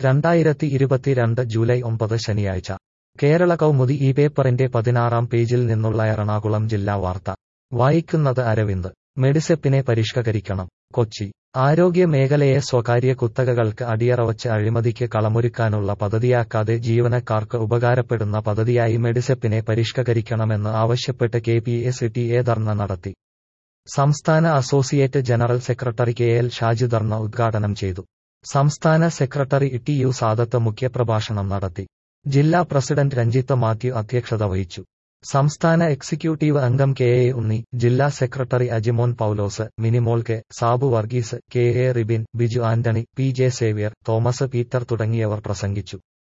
രണ്ടായിരത്തി ഇരുപത്തിരണ്ട് ജൂലൈ ഒമ്പത് ശനിയാഴ്ച കേരള കൗമുദി ഈ പേപ്പറിന്റെ പതിനാറാം പേജിൽ നിന്നുള്ള എറണാകുളം ജില്ലാ വാർത്ത വായിക്കുന്നത് അരവിന്ദ് മെഡിസെപ്പിനെ പരിഷ്കരിക്കണം കൊച്ചി ആരോഗ്യ മേഖലയെ സ്വകാര്യ കുത്തകകൾക്ക് അടിയറവച്ച് അഴിമതിക്ക് കളമൊരുക്കാനുള്ള പദ്ധതിയാക്കാതെ ജീവനക്കാർക്ക് ഉപകാരപ്പെടുന്ന പദ്ധതിയായി മെഡിസെപ്പിനെ പരിഷ്കരിക്കണമെന്ന് ആവശ്യപ്പെട്ട് K P S T A dharna നടത്തി സംസ്ഥാന associate general secretary K L Shaji dharna ഉദ്ഘാടനം ചെയ്തു സംസ്ഥാന സെക്രട്ടറി ടി യു സാദത്ത് മുഖ്യപ്രഭാഷണം നടത്തി ജില്ലാ പ്രസിഡന്റ് രഞ്ജിത്ത് മാത്യു അധ്യക്ഷത വഹിച്ചു സംസ്ഥാന എക്സിക്യൂട്ടീവ് അംഗം കെ എ ഉണ്ണി ജില്ലാ secretary Ajimon Paulose Minimol K Sabu Varghese K A Ribin Biju Antony P J Xavier Thomas Peter തുടങ്ങിയവർ പ്രസംഗിച്ചു